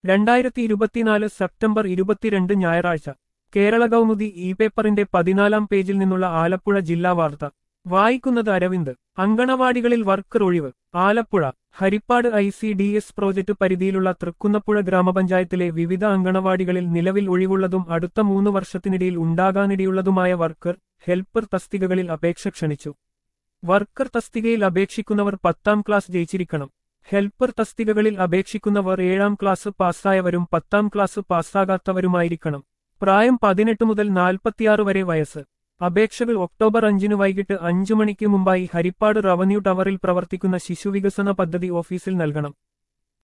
രണ്ടായിരത്തി ഇരുപത്തിനാല് സെപ്റ്റംബർ ഇരുപത്തിരണ്ട് ഞായറാഴ്ച കേരള കൗമുദി ഇ പേപ്പറിന്റെ പതിനാലാം പേജിൽ നിന്നുള്ള ആലപ്പുഴ ജില്ലാ വാർത്ത വായിക്കുന്നത് അരവിന്ദ് അങ്കണവാടികളിൽ വർക്കർ ഒഴിവ് Alappuzha Harippad I C D S project പരിധിയിലുള്ള തൃക്കുന്നപ്പുഴ ഗ്രാമപഞ്ചായത്തിലെ വിവിധ അങ്കണവാടികളിൽ നിലവിൽ ഒഴിവുള്ളതും അടുത്ത മൂന്ന് വർഷത്തിനിടയിൽ ഉണ്ടാകാനിടയുള്ളതുമായ വർക്കർ ഹെൽപ്പർ തസ്തികകളിൽ അപേക്ഷ ക്ഷണിച്ചു വർക്കർ തസ്തികയിൽ അപേക്ഷിക്കുന്നവർ പത്താം ക്ലാസ് ജയിച്ചിരിക്കണം ഹെൽപ്പർ തസ്തികകളിൽ അപേക്ഷിക്കുന്നവർ ഏഴാം ക്ലാസ് പാസ്സായവരും പത്താം ക്ലാസ് പാസ്സാകാത്തവരുമായിരിക്കണം പ്രായം പതിനെട്ട് മുതൽ നാൽപ്പത്തിയാറ് വരെ വയസ്സ് അപേക്ഷകൾ ഒക്ടോബർ അഞ്ചിന് വൈകിട്ട് അഞ്ചു മണിക്ക് മുമ്പായി ഹരിപ്പാട് റവന്യൂ ടവറിൽ പ്രവർത്തിക്കുന്ന ശിശുവികസന പദ്ധതി ഓഫീസിൽ നൽകണം